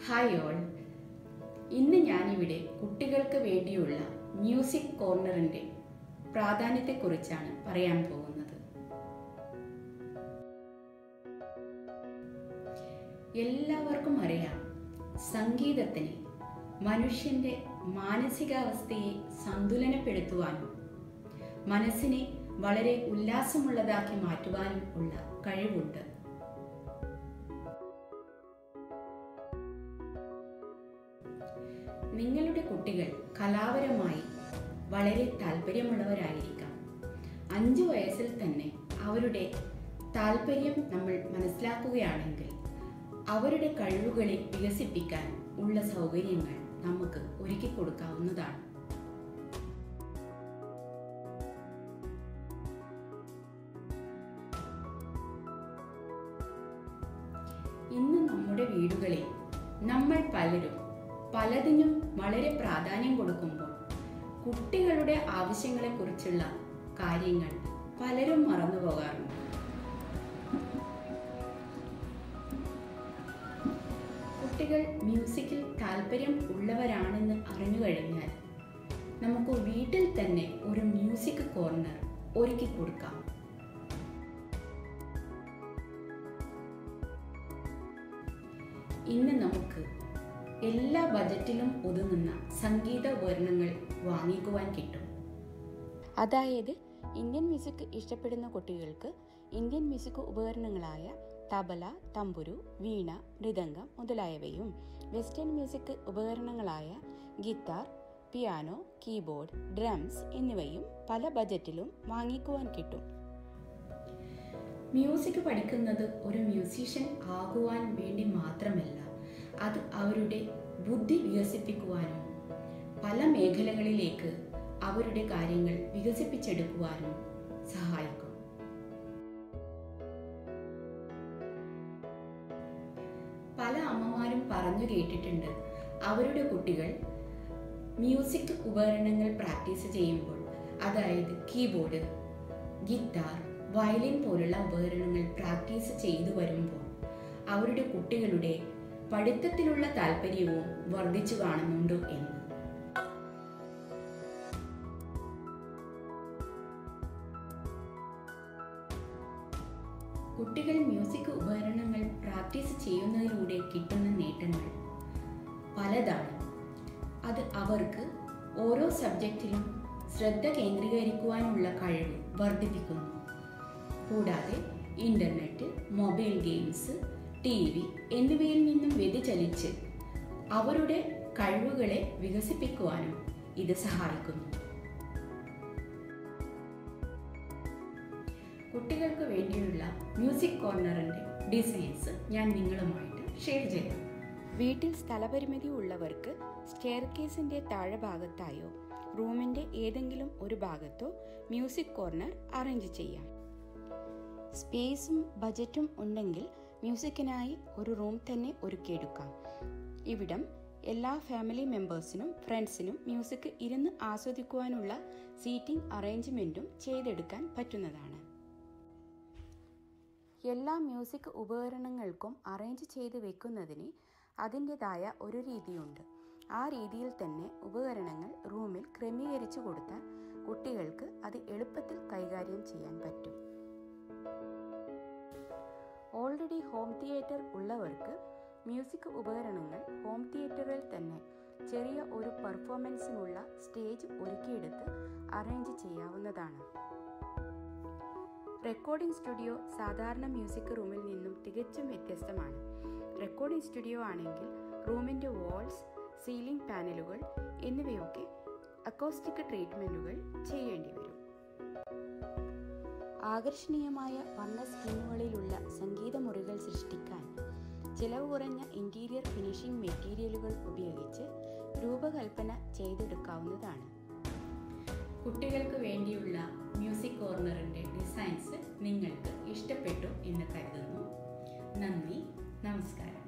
hi all ഇന്ന് ഞാനിവിടെ കുട്ടികൾക്ക് വേണ്ടിയുള്ള മ്യൂസിക് കോർണറിൻ്റെ പ്രാധാന്യത്തെക്കുറിച്ചാണ് പറയാൻ പോകുന്നത് എല്ലാവർക്കും അറിയാം സംഗീതത്തിന് മനുഷ്യൻ്റെ മാനസികാവസ്ഥയെ സന്തുലനപ്പെടുത്തുവാനും മനസ്സിനെ വളരെ ഉല്ലാസമുള്ളതാക്കി മാറ്റുവാനും ഉള്ള കഴിവുണ്ട് നിങ്ങളുടെ കുട്ടികൾ കലാപരമായി വളരെ താല്പര്യമുള്ളവരായിരിക്കാം അഞ്ചു വയസ്സിൽ തന്നെ അവരുടെ താല്പര്യം നമ്മൾ മനസ്സിലാക്കുകയാണെങ്കിൽ അവരുടെ കഴിവുകളെ വികസിപ്പിക്കാൻ ഉള്ള സൗകര്യങ്ങൾ നമുക്ക് ഒരുക്കി കൊടുക്കാവുന്നതാണ് ഇന്ന് നമ്മുടെ വീടുകളിൽ നമ്മൾ പലരും പലതിനും വളരെ പ്രാധാന്യം കൊടുക്കുമ്പോൾ കുട്ടികളുടെ ആവശ്യങ്ങളെക്കുറിച്ചുള്ള കാര്യങ്ങൾ പലരും മറന്നു പോകാറുണ്ട് കുട്ടികൾ മ്യൂസിക്കിൽ താല്പര്യം ഉള്ളവരാണെന്ന് അറിഞ്ഞു കഴിഞ്ഞാൽ നമുക്ക് വീട്ടിൽ തന്നെ ഒരു മ്യൂസിക് കോർണർ ഒരുക്കി കൊടുക്കാം ഇന്ന് നമുക്ക് എല്ലാ ബജറ്റിലും ഒതുങ്ങുന്ന സംഗീത ഉപകരണങ്ങൾ വാങ്ങിക്കുവാൻ കിട്ടും അതായത് ഇന്ത്യൻ മ്യൂസിക് ഇഷ്ടപ്പെടുന്ന കുട്ടികൾക്ക് ഇന്ത്യൻ മ്യൂസിക് ഉപകരണങ്ങളായ തബല തമ്പുരു വീണ മൃദംഗം മുതലായവയും വെസ്റ്റേൺ മ്യൂസിക് ഉപകരണങ്ങളായ ഗിത്താർ പിയാനോ കീബോർഡ് ഡ്രംസ് എന്നിവയും പല ബജറ്റിലും വാങ്ങിക്കുവാൻ കിട്ടും മ്യൂസിക് പഠിക്കുന്നത് ഒരു മ്യൂസീഷ്യൻ ആകുവാൻ വേണ്ടി മാത്രമല്ല അത് അവരുടെ ബുദ്ധി വികസിപ്പിക്കുവാനും പല മേഖലകളിലേക്ക് അവരുടെ കാര്യങ്ങൾ വികസിപ്പിച്ചെടുക്കുവാനും സഹായിക്കും പല അമ്മമാരും പറഞ്ഞു കേട്ടിട്ടുണ്ട് അവരുടെ കുട്ടികൾ മ്യൂസിക് ഉപകരണങ്ങൾ പ്രാക്ടീസ് ചെയ്യുമ്പോൾ അതായത് കീബോർഡ് ഗിത്താർ വയലിൻ പോലുള്ള ഉപകരണങ്ങൾ പ്രാക്ടീസ് ചെയ്തു വരുമ്പോൾ അവരുടെ കുട്ടികളുടെ പഠിത്തത്തിലുള്ള താല്പര്യവും വർദ്ധിച്ചു കാണുന്നുണ്ട് എന്ന് കുട്ടികൾ മ്യൂസിക് ഉപകരണങ്ങൾ പ്രാക്ടീസ് ചെയ്യുന്നതിലൂടെ കിട്ടുന്ന നേട്ടങ്ങൾ പലതാണ് അത് അവർക്ക് ഓരോ സബ്ജക്റ്റിലും ശ്രദ്ധ കേന്ദ്രീകരിക്കുവാനുള്ള കഴിവ് വർദ്ധിപ്പിക്കുന്നു കൂടാതെ internet mobile games T V എന്നിവയിൽ നിന്നും വ്യതിചലിച്ച് അവരുടെ കഴിവുകളെ വികസിപ്പിക്കുവാനും ഇത് സഹായിക്കുന്നു കുട്ടികൾക്ക് വേണ്ടിയുള്ള മ്യൂസിക് കോർണറിന്റെ ഡിസൈൻസ് ഞാൻ നിങ്ങളുമായിട്ട് ഷെയർ ചെയ്യാം വീട്ടിൽ സ്ഥലപരിമിതി ഉള്ളവർക്ക് സ്റ്റെയർ കേസിന്റെ താഴെഭാഗത്തായോ റൂമിന്റെ ഏതെങ്കിലും ഒരു ഭാഗത്തോ മ്യൂസിക് കോർണർ അറേഞ്ച് ചെയ്യാം സ്പേസും ബജറ്റും ഉണ്ടെങ്കിൽ മ്യൂസിക്കിനായി ഒരു റൂം തന്നെ ഒരുക്കിയെടുക്കാം ഇവിടം എല്ലാ ഫാമിലി മെമ്പേഴ്സിനും ഫ്രണ്ട്സിനും മ്യൂസിക് ഇരുന്ന് ആസ്വദിക്കുവാനുള്ള സീറ്റിംഗ് അറേഞ്ച്മെന്റും ചെയ്തെടുക്കാൻ പറ്റുന്നതാണ് എല്ലാ മ്യൂസിക് ഉപകരണങ്ങൾക്കും അറേഞ്ച് ചെയ്ത് വെക്കുന്നതിന് അതിൻ്റെതായ ഒരു രീതിയുണ്ട് ആ രീതിയിൽ തന്നെ ഉപകരണങ്ങൾ റൂമിൽ ക്രമീകരിച്ചു കൊടുത്താൽ കുട്ടികൾക്ക് അത് എളുപ്പത്തിൽ കൈകാര്യം ചെയ്യാൻ പറ്റും ഓൾറെഡി ഹോം തിയേറ്റർ ഉള്ളവർക്ക് മ്യൂസിക് ഉപകരണങ്ങൾ ഹോം തിയേറ്ററിൽ തന്നെ ചെറിയ ഒരു പെർഫോമൻസിനുള്ള സ്റ്റേജ് ഒരുക്കിയെടുത്ത് അറേഞ്ച് ചെയ്യാവുന്നതാണ് റെക്കോർഡിംഗ് സ്റ്റുഡിയോ സാധാരണ മ്യൂസിക് റൂമിൽ നിന്നും തികച്ചും വ്യത്യസ്തമാണ് റെക്കോർഡിംഗ് സ്റ്റുഡിയോ ആണെങ്കിൽ റൂമിൻ്റെ വാൾസ് സീലിംഗ് പാനലുകൾ എന്നിവയൊക്കെ അക്കോസ്റ്റിക് ട്രീറ്റ്മെൻറ്റുകൾ ചെയ്യേണ്ടി വരും ആകർഷണീയമായ വർണ്ണ സ്കീമുകളിലുള്ള സംഗീത മുറികൾ സൃഷ്ടിക്കാൻ ചിലവ് കുറഞ്ഞ ഇൻറ്റീരിയർ ഫിനിഷിംഗ് മെറ്റീരിയലുകൾ ഉപയോഗിച്ച് രൂപകൽപ്പന ചെയ്തെടുക്കാവുന്നതാണ് കുട്ടികൾക്ക് വേണ്ടിയുള്ള മ്യൂസിക് കോർണറിന്റെ ഡിസൈൻസ് നിങ്ങൾക്ക് ഇഷ്ടപ്പെട്ടു എന്ന് കരുതുന്നു നന്ദി നമസ്കാരം